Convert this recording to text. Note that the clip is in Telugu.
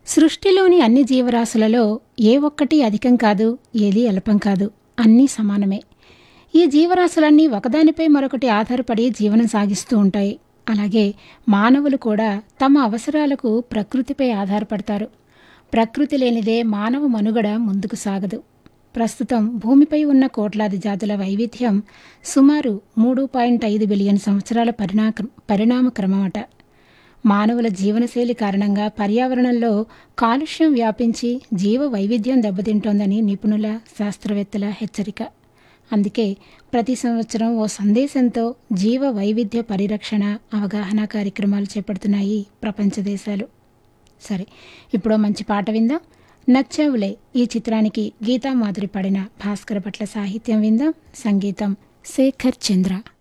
సృష్టిలోని అన్ని జీవరాశులలో ఏ ఒక్కటి అధికం కాదు ఏది అల్పం కాదు అన్నీ సమానమే ఈ జీవరాశులన్నీ ఒకదానిపై మరొకటి ఆధారపడి జీవనం సాగిస్తూ ఉంటాయి అలాగే మానవులు కూడా తమ అవసరాలకు ప్రకృతిపై ఆధారపడతారు ప్రకృతి లేనిదే మానవ మనుగడ ముందుకు సాగదు ప్రస్తుతం భూమిపై ఉన్న కోట్లాది జాతుల వైవిధ్యం సుమారు మూడు పాయింట్ ఐదు బిలియన్ సంవత్సరాల పరిణా పరిణామ క్రమమట మానవుల జీవనశైలి కారణంగా పర్యావరణంలో కాలుష్యం వ్యాపించి జీవ వైవిధ్యం దెబ్బతింటోందని నిపుణుల శాస్త్రవేత్తల హెచ్చరిక అందుకే ప్రతి సంవత్సరం ఓ సందేశంతో జీవ వైవిధ్య పరిరక్షణ అవగాహన కార్యక్రమాలు చేపడుతున్నాయి ప్రపంచ దేశాలు సరే ఇప్పుడు మంచి పాట విందాం నచ్చావులే ఈ చిత్రానికి గీతా మాధురి పడిన భాస్కర పట్ల సాహిత్యం విందాం సంగీతం శేఖర్ చంద్ర